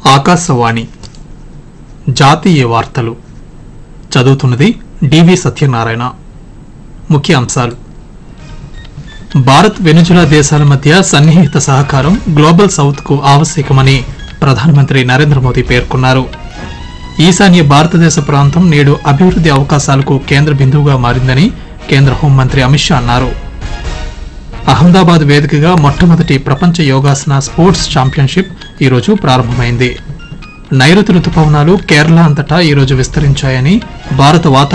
ఆకాశవాణి జాతీయ వార్తలు చదువుతున్నది డివి సత్యనారాయణ ముఖ్య అంశాలు భారత్ వెనుజులా దేశాల మధ్య సన్నిహిత సహకారం గ్లోబల్ సౌత్ కు ఆవశ్యకమని ప్రధానమంత్రి నరేంద్ర మోదీ పేర్కొన్నారు ఈశాన్య భారతదేశ ప్రాంతం నేడు అభివృద్ది అవకాశాలకు కేంద్ర బిందువుగా మారిందని కేంద్ర హోంమంత్రి అమిత్ షా అన్నారు అహ్మదాబాద్ వేదికగా మొట్టమొదటి ప్రపంచ యోగాసన స్పోర్ట్స్ ఛాంపియన్షిప్ ఈరోజు ప్రారంభమైంది నైరుతి రుతుపవనాలు కేరళ అంతటా ఈరోజు విస్తరించాయని భారత వాతావరణ